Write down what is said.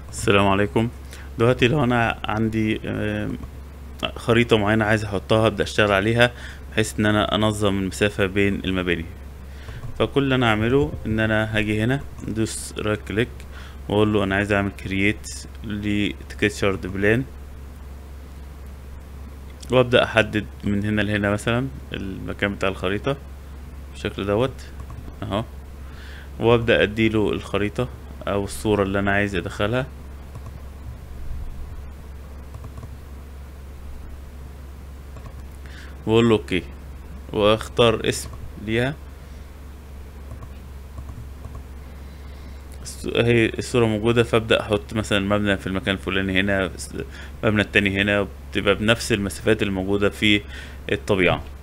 السلام عليكم دلوقتي لو انا عندي آم، خريطة معينة عايز احطها ابدأ اشتغل عليها بحيث ان انا انظم المسافة بين المباني فكل اللي انا اعمله ان انا هاجي هنا ندوس رايت كليك واقول له انا عايز اعمل كرييت لتكتشرد بلان وابدأ احدد من هنا لهنا مثلا المكان بتاع الخريطة بالشكل دوت اهو وابدأ اديله الخريطة او الصورة اللي انا عايز ادخلها واقول له اوكي واختار اسم ليها الس- اهي الصورة موجودة فابدأ احط مثلا مبنى في المكان الفلاني هنا المبنى التاني هنا بتبقى بنفس المسافات الموجودة في الطبيعة